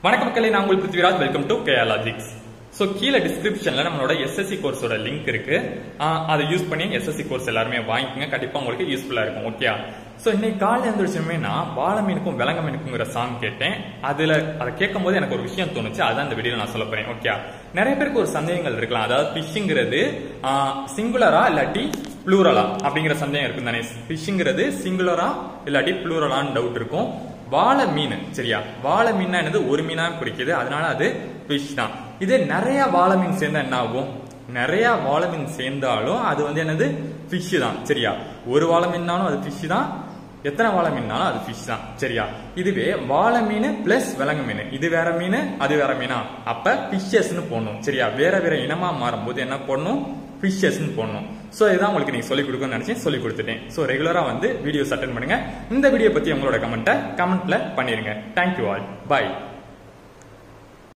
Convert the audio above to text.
வணக்கம் மக்களே நான் உங்கள் Prithviraj welcome to KR logics so கீழே டிஸ்கிரிப்ஷன்ல நம்மளோட எஸ்எஸ்சி கோர்ஸோட லிங்க் இருக்கு ஆஹ் அதை யூஸ் பண்ணி எஸ்எஸ்சி கோர்ஸ் எல்லாருமே வாங்கிக்கோங்க கண்டிப்பா உங்களுக்கு யூஸ்ஃபுல்லா இருக்கும் ஓகே ஸோ இன்னைக்கு காலையில் எழுந்திரிச்சுமே நான் வாழை மீனுக்கும் விலங்க மீனுக்குங்கிற சாங் கேட்டேன் அதுல அதை கேட்கும் போது எனக்கு ஒரு விஷயம் தோணுச்சு அதான் இந்த வீடியோ நான் சொல்ல போறேன் ஓகே நிறைய பேருக்கு ஒரு சந்தேகங்கள் இருக்கலாம் அதாவது ஃபிஷ்ஷுங்கிறது சிங்குலரா இல்லாட்டி ப்ளூரலா அப்படிங்கிற சந்தேகம் இருக்கும் தானே ஃபிஷ்ஷுங்கிறது சிங்குலரா இல்லாட்டி ப்ளூரலான்னு டவுட் இருக்கும் வாழை மீன் சரியா வாழை மீன்னா என்னது ஒரு மீனா குறிக்குது அதனால அது ஃபிஷ் தான் இதே நிறைய வாழை மீன் சேர்ந்தா என்ன ஆகும் நிறைய வாழை மீன் சேர்ந்தாலும் அது வந்து என்னது ஃபிஷ் தான் சரியா ஒரு வாழை மீன்னாலும் அது ஃபிஷ் தான் எத்தனை வாழை மீன்னாலும் அது ஃபிஷ் தான் சரியா இதுவே வாழை மீன் பிளஸ் விலங்கு மீன் இது வேற மீன் அது வேற மீனா அப்ப ஃபிஷ்ஷஸ்னு போடணும் சரியா வேற வேற இனமா மாறும்போது என்ன போடணும் ஃபிஷ்ஷஸ்னு போடணும் ஸோ இதான் உங்களுக்கு நீங்க சொல்லிக் கொடுக்கணும்னு நினைச்சேன் சொல்லி கொடுத்துட்டேன் ஸோ ரெகுலரா வந்து வீடியோஸ் அட்டன் பண்ணுங்க இந்த வீடியோ பத்தி உங்களோட கமெண்ட்டை கமெண்ட்ல பண்ணிருங்க தேங்க்யூ ஆல் பை